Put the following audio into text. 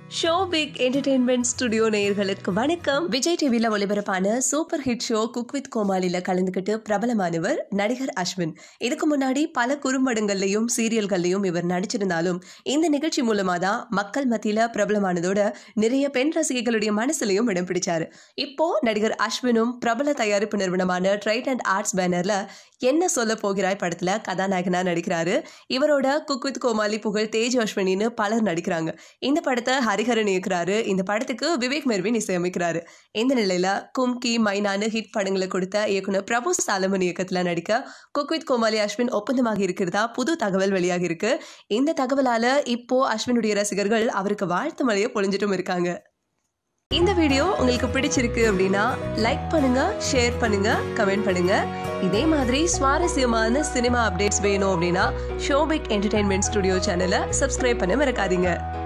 show big entertainment studio நேயர்களுக்கு வணக்கம் விஜய் டிவில ஒளிபரப்பான super hit show cook with கோமாளில கலந்துக்கிட்டு பிரபலமானவர் நடிகர் அஸ்வின் இதுக்கு முன்னாடி பல குறும்படங்கள்லயும் சீரியல்கள்லயும் இவர் நடிச்சிருந்தாலும் இந்த நிகழ்ச்சி மூலமா தான் மக்கள் மத்தியில பிரபலமானதோட நிறைய பெண் ரசிகைகளுடைய மனசுலயும் இடம் பிடிச்சாரு இப்போ நடிகர் அஸ்வினும் பிரபல தயாரிப்பு நிறுவனமான ட்ரைட் அண்ட் ஆர்ட்ஸ் பேனர்ல என்ன சொல்ல போகிறாய் படத்துல கதாநாயகனா நடிக்கிறாரு இவரோட குக் வித் கோமாளி புகழ் தேஜ் அஸ்வினின்னு பலர் நடிக்கிறாங்க இந்த படத்தை ஹரிஹரன் இயக்குறாரு இந்த படத்துக்கு விவேக் மெர்வின் இசையமைக்கிறாரு இந்த நிலையில கும்கி மைனானு ஹிட் படங்களை கொடுத்த இயக்குனர் பிரபு சாலமன் இயக்கத்துல நடிக்க குக் வித் கோமாளி அஸ்வின் ஒப்பந்தமாக இருக்கிறதா புது தகவல் வெளியாகி இருக்கு இந்த தகவலால இப்போ அஸ்வினுடைய ரசிகர்கள் அவருக்கு வாழ்த்து மழையை பொழிஞ்சிட்டும் இருக்காங்க இந்த வீடியோ உங்களுக்கு பிடிச்சிருக்கு அப்படின்னா லைக் பண்ணுங்க ஷேர் பண்ணுங்க கமெண்ட் பண்ணுங்க இதே மாதிரி சுவாரஸ்யமான சினிமா அப்டேட்ஸ் வேணும் அப்படின்னா ஷோபிக் என்டர்டைன்மெண்ட் ஸ்டுடியோ சேனலை சப்ஸ்கிரைப் பண்ண மறக்காதீங்க